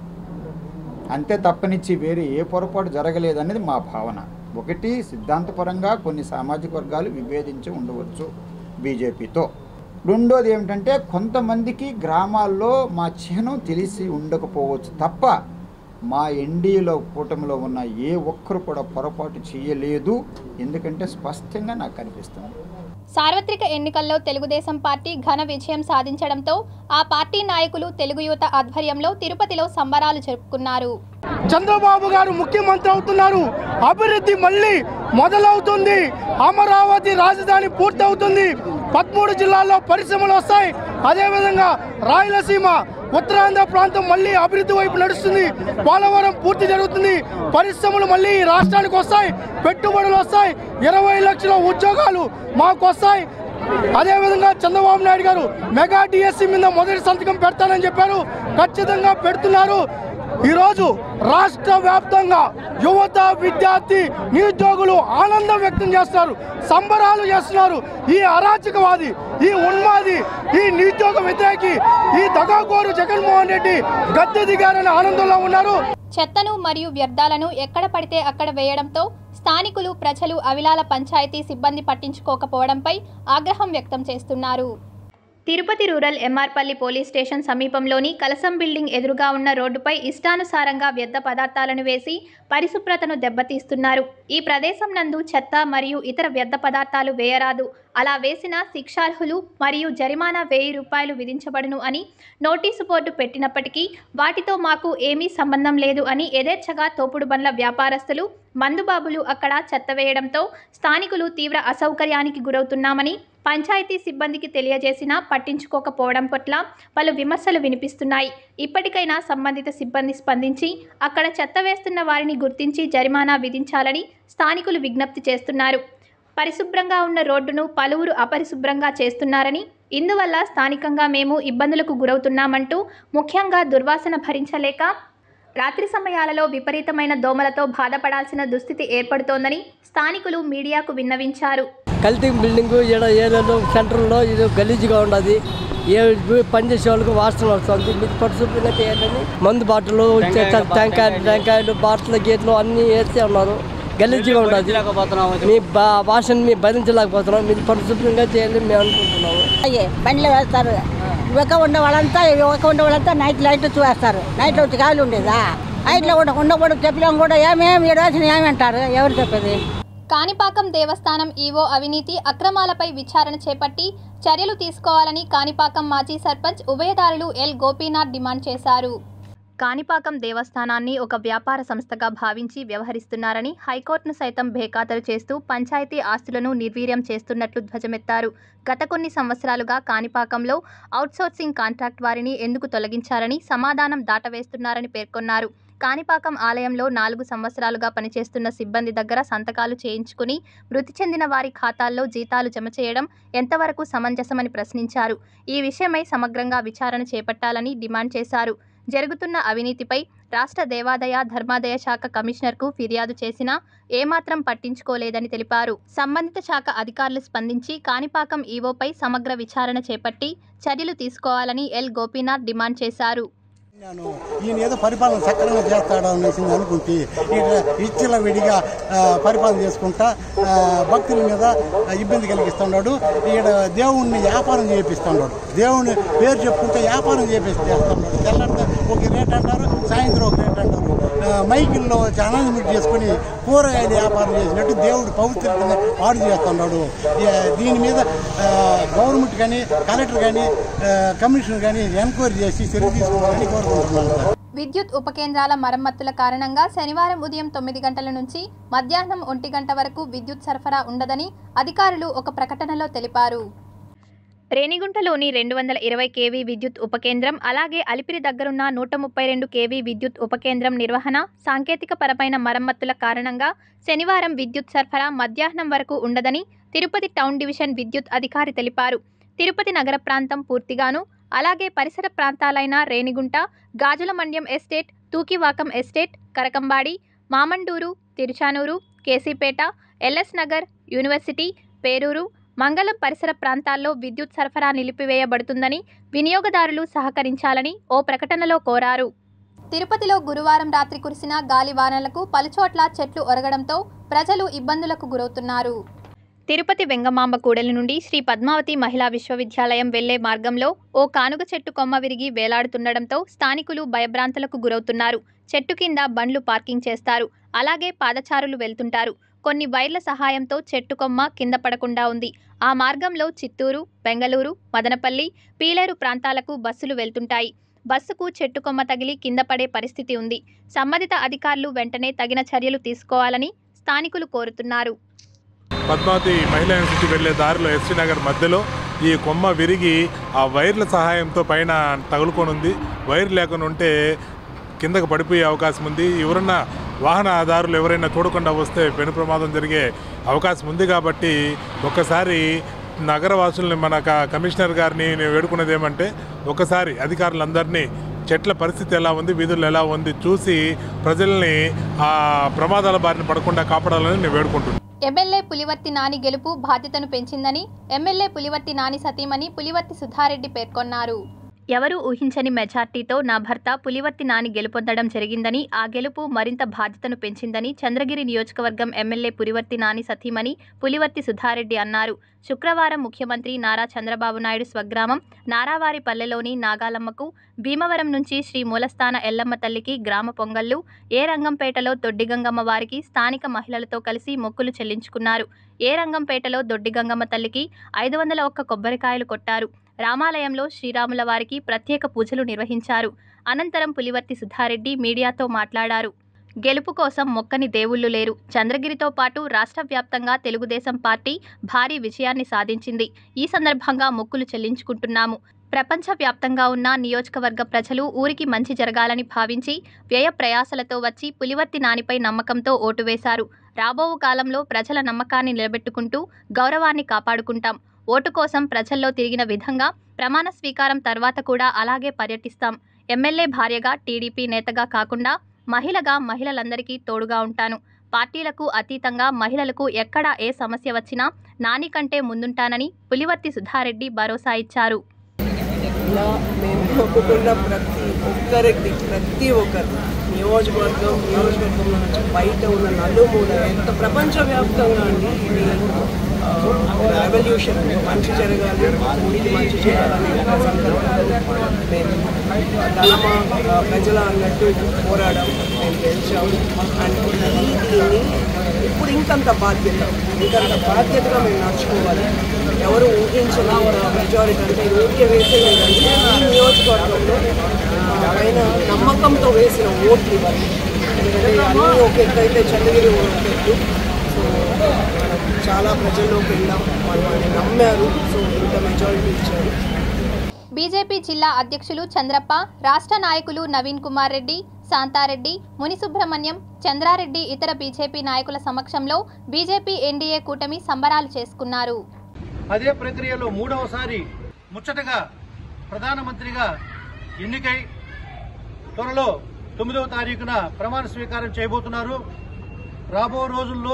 అంతే తప్పనిచ్చి వేరే ఏ పొరపాటు జరగలేదు అనేది మా భావన ఒకటి సిద్ధాంతపరంగా కొన్ని సామాజిక వర్గాలు విభేదించి ఉండవచ్చు బీజేపీతో రెండోది ఏమిటంటే కొంతమందికి గ్రామాల్లో మా చిహ్నం తెలిసి ఉండకపోవచ్చు తప్ప మా ఎన్డీఏలో కూటమిలో ఉన్న ఏ ఒక్కరు కూడా పొరపాటు చేయలేదు ఎందుకంటే స్పష్టంగా నాకు కనిపిస్తుంది సార్వత్రిక ఎన్నికల్లో తెలుగుదేశం పార్టీ ఘన విజయం సాధించడంతో ఆ పార్టీ నాయకులు తెలుగు యువత ఆధ్వర్యంలో తిరుపతిలో సంబరాలు జరుపుకున్నారు చంద్రబాబు గారు ముఖ్యమంత్రి అవుతున్నారు అభివృద్ధి మళ్ళీ మొదలవుతుంది అమరావతి రాజధాని పూర్తవుతుంది పదమూడు జిల్లాల్లో పరిశ్రమలు వస్తాయి అదేవిధంగా రాయలసీమ ఉత్తరాంధ్ర ప్రాంతం మళ్ళీ అభివృద్ధి వైపు నడుస్తుంది పోలవరం పూర్తి జరుగుతుంది పరిశ్రమలు మళ్ళీ ఈ రాష్ట్రానికి వస్తాయి పెట్టుబడులు వస్తాయి ఇరవై లక్షల ఉద్యోగాలు మాకు వస్తాయి అదేవిధంగా చంద్రబాబు నాయుడు గారు మెగా డిఎస్సి మీద మొదటి సంతకం పెడతానని చెప్పారు ఖచ్చితంగా పెడుతున్నారు ఈరోజు రాష్ట్ర వ్యాప్తంగా యువత విద్యార్థి నిరుద్యోగులు ఆనందం వ్యక్తం చేస్తున్నారు సంబరాలు చేస్తున్నారు ఈ అరాచకవాది ఈ ఉన్మాది ఈ నిరుద్యోగ వ్యతిరేకి ఈ దగాకోరు జగన్మోహన్ రెడ్డి గద్దె దిగారని ఆనందంలో ఉన్నారు చెత్తను మరియు వ్యర్థాలను ఎక్కడ పడితే అక్కడ వేయడంతో స్థానికులు ప్రజలు అవిలాల పంచాయతీ సిబ్బంది పట్టించుకోకపోవడంపై ఆగ్రహం వ్యక్తం చేస్తున్నారు Tirupati rural MR Palli police station సమీపంలోని కలసం బిల్డింగ్ ఎదురుగా ఉన్న రోడ్డుపై ఇష్టానుసారంగా వ్యర్థ పదార్థాలను వేసి పరిశుభ్రతను దెబ్బతీస్తున్నారు ఈ ప్రదేశం నందు చెత్త మరియు ఇతర వ్యర్థ పదార్థాలు వేయరాదు అలా వేసిన శిక్షార్హులు మరియు జరిమానా వెయ్యి రూపాయలు విధించబడును అని నోటీసు బోర్డు పెట్టినప్పటికీ వాటితో మాకు ఏమీ సంబంధం లేదు అని యథేచ్ఛగా తోపుడు బండ్ల వ్యాపారస్తులు మందుబాబులు అక్కడ చెత్త వేయడంతో స్థానికులు తీవ్ర అసౌకర్యానికి గురవుతున్నామని పంచాయతీ సిబ్బందికి తెలియజేసినా పట్టించుకోకపోవడం పట్ల పలు విమర్శలు వినిపిస్తున్నాయి ఇప్పటికైనా సంబంధిత సిబ్బంది స్పందించి అక్కడ చెత్త వేస్తున్న వారిని గుర్తించి జరిమానా విధించాలని స్థానికులు విజ్ఞప్తి చేస్తున్నారు పరిశుభ్రంగా ఉన్న రోడ్డును పలువురు అపరిశుభ్రంగా చేస్తున్నారని ఇందువల్ల స్థానికంగా మేము ఇబ్బందులకు గురవుతున్నామంటూ ముఖ్యంగా దుర్వాసన భరించలేక రాత్రి సమయాలలో విపరీతమైన దోమలతో బాధపడాల్సిన దుస్థితి ఏర్పడుతోందని స్థానికులు మీడియాకు విన్నవించారు కల్తీ బిల్డింగ్ ఈడ ఏరియాలో సెంటర్లో ఇది గలీజ్గా ఉండదు ఏ పనిచేసే వాళ్ళకి వాసన వస్తుంది మీరు పరిశుభ్రంగా చేయాలని మందు బాటలు టెంకాయలు టెంకాయలు బాటలు గేట్లు అన్నీ వేస్తే ఉన్నారు గలీజ్గా ఉండదు మీ బా భాషను మేము భరించలేకపోతున్నాం మీరు పరిశుభ్రంగా చేయాలని మేము అనుకుంటున్నాము అయ్యే బండ్లు వేస్తారు ఒక ఉండే వాళ్ళంతా ఒక ఉండే వాళ్ళంతా నైట్ లైట్ వేస్తారు నైట్లో వచ్చి గాలి ఉండేదా నైట్లో కూడా ఉండకూడదు చెప్పలేం కూడా ఏమేమి ఏడాల్సిన ఏమి అంటారు ఎవరు చెప్పేది కాణిపాకం దేవస్థానం ఈవో అవినీతి అక్రమాలపై విచారణ చేపట్టి చర్యలు తీసుకోవాలని కాణిపాకం మాజీ సర్పంచ్ ఉభయదారులు ఎల్ గోపీనాథ్ డిమాండ్ చేశారు కాణిపాకం దేవస్థానాన్ని ఒక వ్యాపార సంస్థగా భావించి వ్యవహరిస్తున్నారని హైకోర్టును సైతం బేఖాతరు చేస్తూ పంచాయతీ ఆస్తులను నిర్వీర్యం చేస్తున్నట్లు ధ్వజమెత్తారు గత కొన్ని సంవత్సరాలుగా కాణిపాకంలో అవుట్సోర్సింగ్ కాంట్రాక్ట్ వారిని ఎందుకు తొలగించారని సమాధానం దాటవేస్తున్నారని పేర్కొన్నారు కాణిపాకం ఆలయంలో నాలుగు సంవత్సరాలుగా పనిచేస్తున్న సిబ్బంది దగ్గర సంతకాలు చేయించుకుని మృతి చెందిన వారి ఖాతాల్లో జీతాలు జమ చేయడం ఎంతవరకు సమంజసమని ప్రశ్నించారు ఈ విషయమై సమగ్రంగా విచారణ చేపట్టాలని డిమాండ్ చేశారు జరుగుతున్న అవినీతిపై రాష్ట్ర దేవాదాయ ధర్మాదాయ శాఖ కమిషనర్కు ఫిర్యాదు చేసినా ఏమాత్రం పట్టించుకోలేదని తెలిపారు సంబంధిత శాఖ అధికారులు స్పందించి కాణిపాకం ఈవోపై సమగ్ర విచారణ చేపట్టి చర్యలు తీసుకోవాలని ఎల్ గోపీనాథ్ డిమాండ్ చేశారు ఈయన ఏదో పరిపాలన సక్రమంగా చేస్తాడు అనేసి అనుకుంటే ఇక్కడ ఇచ్చల విడిగా ఆ, పరిపాలన చేసుకుంటా ఆ, భక్తుల మీద ఇబ్బంది కలిగిస్తున్నాడు ఇక్కడ దేవుణ్ణి వ్యాపారం చేపిస్తున్నాడు దేవుని పేరు చెప్పుకుంటే వ్యాపారం చేపిస్తే చేస్తున్నాడు తెల్లారితే ఒక రేట్ అంటారు సాయంత్రం ఒక రేట్ అంటారు ఆ, మైకిల్లో అనౌన్స్మెంట్ చేసుకుని కూరగాయలు వ్యాపారం చేసినట్టు దేవుడు పవిత్రతని పాడు చేస్తున్నాడు ఈ- దీని మీద ఆ, గవర్నమెంట్ కానీ కలెక్టర్ కానీ ఆ, కమిషనర్ కానీ ఎంక్వైరీ చేసి చర్య తీసుకోవాలని కోరుకుంటున్నాను సార్ విద్యుత్ ఉపకేంద్రాల మరమ్మతుల కారణంగా శనివారం ఉదయం తొమ్మిది గంటల నుంచి మధ్యాహ్నం ఒంటి గంట వరకు విద్యుత్ సరఫరా ఉండదని అధికారులు ఒక ప్రకటనలో తెలిపారు రేణిగుంటలోని రెండు వందల ఇరవై కేవీ విద్యుత్ ఉపకేంద్రం అలాగే అలిపిరి దగ్గరున్న నూట ముప్పై రెండు కేవీ విద్యుత్ ఉపకేంద్రం నిర్వహణ సాంకేతిక పరమైన మరమ్మతుల కారణంగా శనివారం విద్యుత్ సరఫరా మధ్యాహ్నం వరకు ఉండదని తిరుపతి టౌన్ డివిజన్ విద్యుత్ అధికారి తెలిపారు తిరుపతి నగర ప్రాంతం పూర్తిగాను అలాగే పరిసర ప్రాంతాలైన Renigunta Gajula Mandyam estate Tukivakam estate Karakambadi Mamanduru Tiruchanur KC Peta LS Nagar university Peruru Mangalam పరిసర ప్రాంతాల్లో విద్యుత్ సరఫరా నిలిపివేయబడుతుందని వినియోగదారులు సహకరించాలని ఓ ప్రకటనలో కోరారు తిరుపతిలో గురువారం రాత్రి కురిసిన గాలి వానలకు పలుచోట్ల చెట్లు ఒరగడంతో ప్రజలు ఇబ్బందులకు గురవుతున్నారు తిరుపతి వెంగమాంబ కూడలి నుండి శ్రీ పద్మావతి మహిళా విశ్వవిద్యాలయం వెళ్లే మార్గంలో ఓ కానుగ చెట్టు కొమ్మ విరిగి వేలాడుతుండడంతో స్థానికులు భయభ్రాంతులకు గురవుతున్నారు చెట్టు కింద బండ్లు పార్కింగ్ చేస్తారు అలాగే పాదచారులు వెళ్తుంటారు కొన్ని వైర్ల సహాయంతో చెట్టు కొమ్మ కింద పడకుండా ఉంది ఆ మార్గంలో చిత్తూరు బెంగళూరు మదనపల్లి పీలేరు ప్రాంతాలకు బస్సులు వెళ్తుంటాయి బస్సుకు చెట్టు కొమ్మ తగిలి కింద పడే పరిస్థితి ఉంది సంబంధిత అధికారులు వెంటనే తగిన చర్యలు తీసుకోవాలని స్థానికులు కోరుతున్నారు పద్మావతి మహిళా యూనివర్సిటీ వెళ్లే దారిలో ఎస్టీ నగర్ మధ్యలో ఈ కొమ్మ విరిగి ఆ వైర్ల సహాయంతో పైన తగులుకొని ఉంది వైర్ లేకుండా ఉంటే కిందకు పడిపోయే అవకాశం ఉంది ఎవరన్నా వాహనదారులు ఎవరైనా చూడకుండా వస్తే పెను ప్రమాదం జరిగే అవకాశం ఉంది కాబట్టి ఒక్కసారి నగరవాసుల్ని మన క- కమిషనర్ గారిని నేను వేడుకున్నది ఏమంటే ఒకసారి అధికారులందరినీ చెట్ల పరిస్థితి ఎలా ఉంది వీధుల్లో ఎలా ఉంది చూసి ప్రజల్ని ఆ ప్రమాదాల బారిన పడకుండా కాపాడాలని నేను వేడుకుంటున్నాను ఎమ్మెల్యే పులివర్తి నాని గెలుపు బాధ్యతను పెంచిందని ఎమ్మెల్యే పులివర్తి నాని సతీమణి పులివర్తి సుధారెడ్డి పేర్కొన్నారు ఎవరూ ఊహించని మెజార్టీతో నా భర్త పులివర్తి నాని గెలుపొందడం జరిగిందని ఆ గెలుపు మరింత బాధ్యతను పెంచిందని చంద్రగిరి నియోజకవర్గం ఎమ్మెల్యే పులివర్తి నాని సతీమణి పులివర్తి సుధారెడ్డి అన్నారు శుక్రవారం ముఖ్యమంత్రి నారా చంద్రబాబు నాయుడు స్వగ్రామం నారావారిపల్లెలోని నాగాలమ్మకు భీమవరం నుంచి శ్రీ మూలస్థాన ఎల్లమ్మ తల్లికి గ్రామ పొంగళ్ళు ఏ రంగంపేటలో దొడ్డిగంగమ్మ వారికి స్థానిక మహిళలతో కలిసి మొక్కులు చెల్లించుకున్నారు ఏ రంగంపేటలో దొడ్డిగంగమ్మ తల్లికి ఐదు వందల ఒక్క కొబ్బరికాయలు కొట్టారు రామాలయంలో శ్రీరాముల వారికి ప్రత్యేక పూజలు నిర్వహించారు అనంతరం పులివర్తి సుధారెడ్డి మీడియాతో మాట్లాడారు గెలుపు కోసం మొక్కని దేవుళ్లు లేరు చంద్రగిరితో పాటు రాష్ట్ర వ్యాప్తంగా తెలుగుదేశం పార్టీ భారీ విజయాన్ని సాధించింది ఈ సందర్భంగా మొక్కులు చెల్లించుకుంటున్నాము ప్రపంచ వ్యాప్తంగా ఉన్న నియోజకవర్గ ప్రజలు ఊరికి మంచి జరగాలని భావించి వ్యయ ప్రయాసలతో వచ్చి పులివర్తి నానిపై నమ్మకంతో ఓటు వేశారు రాబో కాలంలో ప్రజల నమ్మకాన్ని నిలబెట్టుకుంటూ గౌరవాన్ని కాపాడుకుంటాం ఓటు కోసం ప్రజల్లో తిరిగిన విధంగా ప్రమాణ స్వీకారం తర్వాత కూడా అలాగే పర్యటిస్తాం ఎమ్మెల్యే భార్యగా టీడీపీ నేతగా కాకుండా మహిళగా మహిళలందరికీ తోడుగా ఉంటాను పార్టీలకు అతీతంగా మహిళలకు ఎక్కడ ఏ సమస్య వచ్చినా నాని కంటే ముందుంటానని పులివర్తి సుధారెడ్డి భరోసా ఇచ్చారు ఇలా మేము మొక్కుకున్న ప్రతి ఒక్కరికి ప్రతి ఒక్కరు నియోజకవర్గం నియోజకవర్గంలో నుంచి బయట ఉన్న నలుమూల ఎంత ప్రపంచవ్యాప్తంగా అండి ఇది రెవల్యూషన్ మంచి జరగాలి ఊరికి మంచి చేయాలని ఒక సంకల్పంతో మేము ధనమా ఆ, ప్రజల అన్నట్టు పోరాడాం మేము గెలిచాం అండ్ ఈ దీన్ని ఇప్పుడు ఇంకంత బాధ్యత ఇంకంత బాధ్యతగా మేము నడుచుకోవాలి ఎవరు ఊహించిన మెజారిటీ అంటే ఊరికే వేసేదంటే ఈ నియోజకవర్గంలో ఆ, పైన నమ్మకంతో వేసిన ఓట్లు ఇవ్వాలి ఎందుకంటే అన్నీ ఒక ఎత్తు అయితే చంద్రగిరి ఒక ఎత్తు సో మనం చాలా ప్రజల్లోకి వెళ్ళాం వాళ్ళు వాళ్ళని నమ్మారు సో ఇంత మెజారిటీ ఇచ్చారు బీజేపీ జిల్లా అధ్యక్షులు చంద్రప్ప రాష్ట్ర నాయకులు నవీన్ కుమార్ రెడ్డి శాంతారెడ్డి మునిసుబ్రహ్మణ్యం చంద్రారెడ్డి ఇతర బీజేపీ నాయకుల సమక్షంలో బీజేపీ ఎన్డీఏ కూటమి సంబరాలు చేసుకున్నారు అదే ప్రక్రియలో మూడవసారి ముచ్చటగా ప్రధానమంత్రిగా ఎన్నికై త్వరలో తొమ్మిదవ తారీఖున ప్రమాణ స్వీకారం చేయబోతున్నారు రాబో రోజుల్లో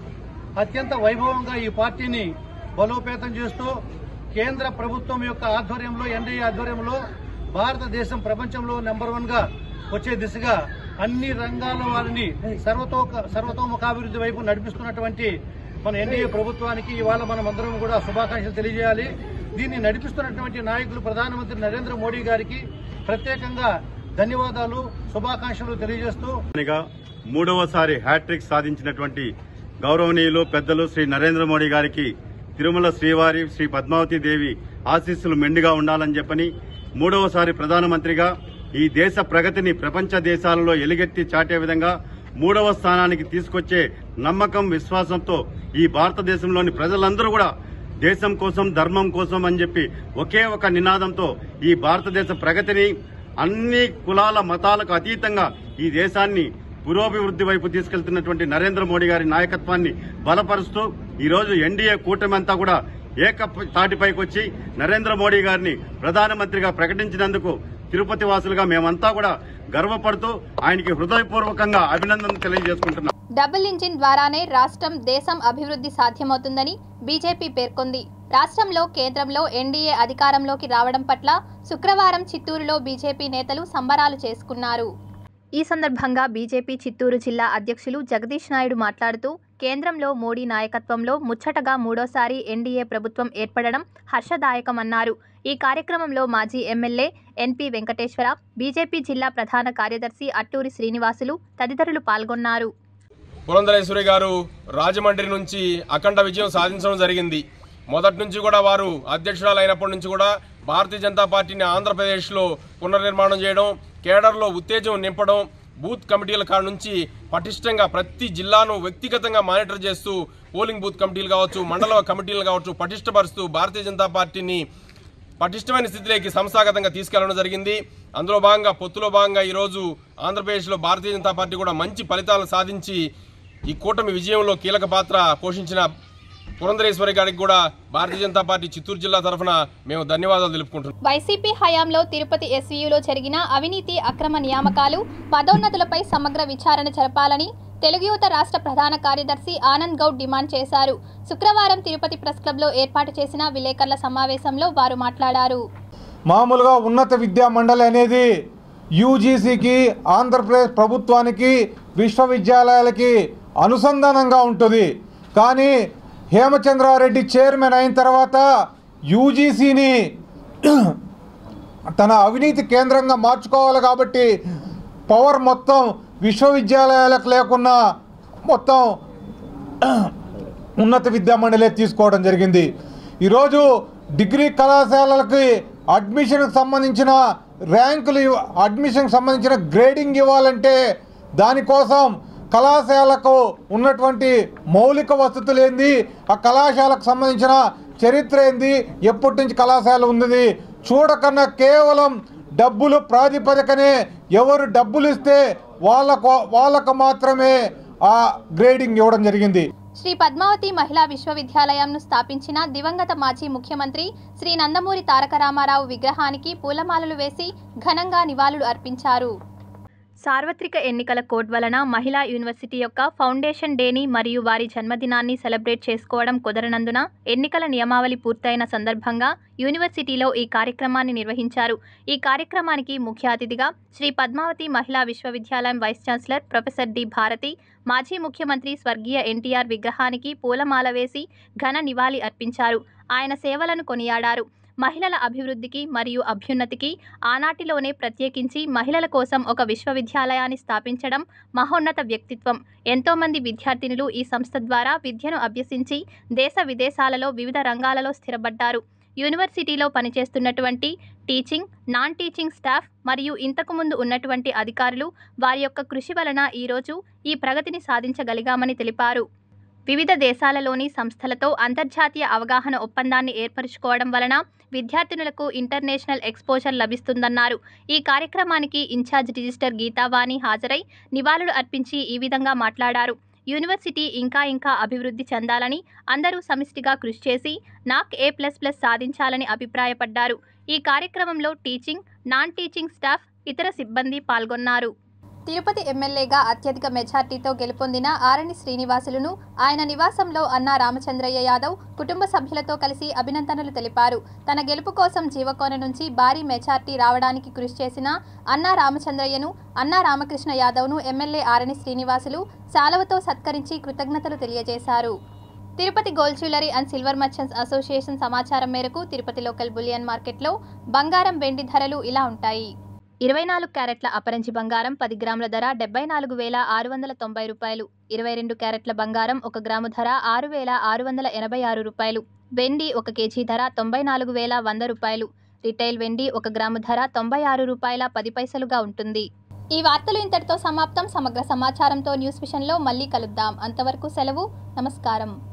అత్యంత వైభవంగా ఈ పార్టీని బలోపేతం చేస్తూ కేంద్ర ప్రభుత్వం యొక్క ఆధ్వర్యంలో ఎన్డీఏ ఆధ్వర్యంలో భారతదేశం ప్రపంచంలో నెంబర్ వన్ గా వచ్చే దిశగా అన్ని రంగాల వారిని సర్వతో సర్వతోముఖాభివృద్ధి వైపు నడిపిస్తున్నటువంటి మన ఎన్డీఏ ప్రభుత్వానికి ఇవాళ మనం అందరం కూడా శుభాకాంక్షలు తెలియజేయాలి దీన్ని నడిపిస్తున్నటువంటి నాయకులు ప్రధానమంత్రి నరేంద్ర మోడీ గారికి ప్రత్యేకంగా ధన్యవాదాలు శుభాకాంక్షలు తెలియజేస్తూ గా మూడవసారి హ్యాట్రిక్ సాధించినటువంటి గౌరవనీయులు పెద్దలు శ్రీ నరేంద్ర మోడీ గారికి తిరుమల శ్రీవారి శ్రీ పద్మావతి దేవి ఆశీస్సులు మెండుగా ఉండాలని చెప్పని మూడవసారి ప్రధానమంత్రిగా ఈ దేశ ప్రగతిని ప్రపంచ దేశాలలో ఎలుగెత్తి చాటే విధంగా మూడవ స్థానానికి తీసుకొచ్చే నమ్మకం విశ్వాసంతో ఈ భారతదేశంలోని ప్రజలందరూ కూడా దేశం కోసం ధర్మం కోసం అని చెప్పి ఒకే ఒక నినాదంతో ఈ భారతదేశ ప్రగతిని అన్ని కులాల మతాలకు అతీతంగా ఈ దేశాన్ని పురోభివృద్ధి వైపు తీసుకెళ్తున్నటువంటి నరేంద్ర మోడీ గారి నాయకత్వాన్ని బలపరుస్తూ ఈ రోజు ఎన్డీఏ కూటమి అంతా కూడా ఏక తాటిపైకి వచ్చి నరేంద్ర మోడీ గారిని ప్రధానమంత్రిగా ప్రకటించినందుకు తిరుపతి వాసులుగా మేమంతా కూడా గర్వపడుతూ ఆయనకి హృదయపూర్వకంగా అభినందనలు తెలియజేసుకుంటున్నాం డబుల్ ఇంజిన్ ద్వారానే రాష్ట్రం దేశం అభివృద్ధి సాధ్యమవుతుందని బీజేపీ పేర్కొంది రాష్ట్రంలో కేంద్రంలో ఎన్డీఏ అధికారంలోకి రావడం పట్ల శుక్రవారం చిత్తూరులో బీజేపీ నేతలు సంబరాలు చేసుకున్నారు ఈ సందర్భంగా బీజేపీ చిత్తూరు జిల్లా అధ్యక్షులు జగదీష్ నాయుడు మాట్లాడుతూ కేంద్రంలో మోడీ నాయకత్వంలో ముచ్చటగా మూడోసారి ఎన్డీఏ ప్రభుత్వం ఏర్పడడం హర్షదాయకమన్నారు ఈ కార్యక్రమంలో మాజీ ఎమ్మెల్యే ఎన్పి వెంకటేశ్వర బీజేపీ జిల్లా ప్రధాన కార్యదర్శి అట్టూరి శ్రీనివాసులు తదితరులు పాల్గొన్నారు పురంధరేశ్వరి గారు రాజమండ్రి నుంచి అఖండ విజయం సాధించడం జరిగింది మొదటి నుంచి కూడా వారు అధ్యక్షురాలు అయినప్పటి నుంచి కూడా భారతీయ జనతా పార్టీని ఆంధ్రప్రదేశ్లో పునర్నిర్మాణం చేయడం కేడర్లో ఉత్తేజం నింపడం బూత్ కమిటీల కాడ నుంచి పటిష్టంగా ప్రతి జిల్లాను వ్యక్తిగతంగా మానిటర్ చేస్తూ పోలింగ్ బూత్ కమిటీలు కావచ్చు మండల కమిటీలు కావచ్చు పటిష్టపరుస్తూ భారతీయ జనతా పార్టీని పటిష్టమైన స్థితిలోకి సంస్థాగతంగా తీసుకెళ్లడం జరిగింది అందులో భాగంగా పొత్తులో భాగంగా ఈరోజు ఆంధ్రప్రదేశ్లో భారతీయ జనతా పార్టీ కూడా మంచి ఫలితాలను సాధించి ఈ కూటమి విజయంలో కీలక పాత్ర పోషించిన పురంధరేశ్వరి గారికి కూడా భారతీయ జనతా పార్టీ చిత్తూరు జిల్లా తరఫున మేము ధన్యవాదాలు తెలుపుకుంటున్నాం వైసీపీ హయాంలో తిరుపతి ఎస్వీయులో జరిగిన అవినీతి అక్రమ నియామకాలు పదోన్నతులపై సమగ్ర విచారణ జరపాలని తెలుగు యువత రాష్ట్ర ప్రధాన కార్యదర్శి ఆనంద్ గౌడ్ డిమాండ్ చేశారు శుక్రవారం తిరుపతి ప్రెస్ క్లబ్లో ఏర్పాటు చేసిన విలేకరుల సమావేశంలో వారు మాట్లాడారు మామూలుగా ఉన్నత విద్యా మండలి అనేది యూజీసీకి ఆంధ్రప్రదేశ్ ప్రభుత్వానికి విశ్వవిద్యాలయాలకి అనుసంధానంగా ఉంటుంది కానీ హేమచంద్రారెడ్డి చైర్మన్ అయిన తర్వాత యూజీసీని తన అవినీతి కేంద్రంగా మార్చుకోవాలి కాబట్టి పవర్ మొత్తం విశ్వవిద్యాలయాలకు లేకున్నా మొత్తం ఉన్నత విద్యా మండలే తీసుకోవడం జరిగింది ఈరోజు డిగ్రీ కళాశాలలకి అడ్మిషన్కి సంబంధించిన ర్యాంకులు ఇవ్వ- అడ్మిషన్కి సంబంధించిన గ్రేడింగ్ ఇవ్వాలంటే దానికోసం కళాశాలకు ఉన్నటువంటి మౌలిక వసతులు ఏంది ఆ కళాశాలకు సంబంధించిన చరిత్ర ఏంది ఎప్పటి నుంచి కళాశాల ఉంది చూడకన్నా కేవలం డబ్బులు ప్రాతిపదికనే ఎవరు డబ్బులు ఇస్తే వాళ్ళకు వాళ్ళకు మాత్రమే ఆ గ్రేడింగ్ ఇవ్వడం జరిగింది శ్రీ పద్మావతి మహిళా విశ్వవిద్యాలయంను స్థాపించిన దివంగత మాజీ ముఖ్యమంత్రి శ్రీ నందమూరి తారక రామారావు విగ్రహానికి పూలమాలలు వేసి ఘనంగా నివాళులు అర్పించారు సార్వత్రిక ఎన్నికల కోడ్ వలన మహిళా యూనివర్సిటీ యొక్క ఫౌండేషన్ డేని మరియు వారి జన్మదినాన్ని సెలబ్రేట్ చేసుకోవడం కుదరనందున ఎన్నికల నియమావళి పూర్తయిన సందర్భంగా యూనివర్సిటీలో ఈ కార్యక్రమాన్ని నిర్వహించారు ఈ కార్యక్రమానికి ముఖ్య అతిథిగా Shri Padmavati Mahila Visvavidyalayam vice chancellor professor D Bharathi మాజీ ముఖ్యమంత్రి స్వర్గీయ ఎన్టీఆర్ విగ్రహానికి పూలమాల వేసి ఘన నివాళి అర్పించారు ఆయన సేవలను కొనియాడారు మహిళల అభివృద్ధికి మరియు అభ్యున్నతికి ఆనాటిలోనే ప్రత్యేకించి మహిళల కోసం ఒక విశ్వవిద్యాలయాన్ని స్థాపించడం మహోన్నత వ్యక్తిత్వం ఎంతోమంది విద్యార్థినులు ఈ సంస్థ ద్వారా విద్యను అభ్యసించి దేశ విదేశాలలో వివిధ రంగాలలో స్థిరపడ్డారు యూనివర్సిటీలో పనిచేస్తున్నటువంటి టీచింగ్ నాన్ టీచింగ్ స్టాఫ్ మరియు ఇంతకుముందు ఉన్నటువంటి అధికారులు వారి యొక్క కృషి వలన ఈరోజు ఈ ప్రగతిని సాధించగలిగామని తెలిపారు వివిధ దేశాలలోని సంస్థలతో అంతర్జాతీయ అవగాహన ఒప్పందాన్ని ఏర్పరచుకోవడం వలన విద్యార్థినులకు ఇంటర్నేషనల్ ఎక్స్పోజర్ లభిస్తుందన్నారు ఈ కార్యక్రమానికి ఇన్ఛార్జ్ రిజిస్టర్ గీతావాణి హాజరై నివాళులు అర్పించి ఈ విధంగా మాట్లాడారు యూనివర్సిటీ ఇంకా ఇంకా అభివృద్ధి చెందాలని అందరూ సమిష్టిగా కృషి చేసి నాక్ ఏ ప్లస్ ప్లస్ సాధించాలని అభిప్రాయపడ్డారు ఈ కార్యక్రమంలో టీచింగ్ నాన్ టీచింగ్ స్టాఫ్ ఇతర సిబ్బంది పాల్గొన్నారు తిరుపతి ఎమ్మెల్యేగా అత్యధిక మెజార్టీతో గెలుపొందిన ఆరణి శ్రీనివాసులను ఆయన నివాసంలో అన్నా రామచంద్రయ్య యాదవ్ కుటుంబ సభ్యులతో కలిసి అభినందనలు తెలిపారు తన గెలుపు కోసం జీవకోన నుంచి భారీ మెజార్టీ రావడానికి కృషి చేసిన అన్నా రామచంద్రయ్యను అన్నా రామకృష్ణ యాదవ్ను ఎమ్మెల్యే ఆరణి శ్రీనివాసులు శాలవతో సత్కరించి కృతజ్ఞతలు తెలియజేశారు Tirupati gold jewellery and silver merchants association సమాచారం మేరకు తిరుపతి లోకల్ బులియన్ మార్కెట్లో బంగారం వెండి ధరలు ఇలా ఉంటాయి ఇరవై నాలుగు క్యారెట్ల అపరంజి బంగారం పది గ్రాముల ధర డెబ్బై నాలుగు వేల ఆరు వందల తొంభై రూపాయలు ఇరవై రెండు క్యారెట్ల బంగారం ఒక గ్రాము ధర ఆరు వేల ఆరు వందల ఎనభై ఆరు రూపాయలు వెండి ఒక కేజీ ధర తొంభై నాలుగు వేల వంద రూపాయలు రిటైల్ వెండి ఒక గ్రాము ధర తొంభై ఆరు రూపాయల పది పైసలుగా ఉంటుంది ఈ వార్తలు ఇంతటితో సమాప్తం సమగ్ర సమాచారంతో న్యూస్ విషన్లో మళ్ళీ కలుద్దాం అంతవరకు సెలవు నమస్కారం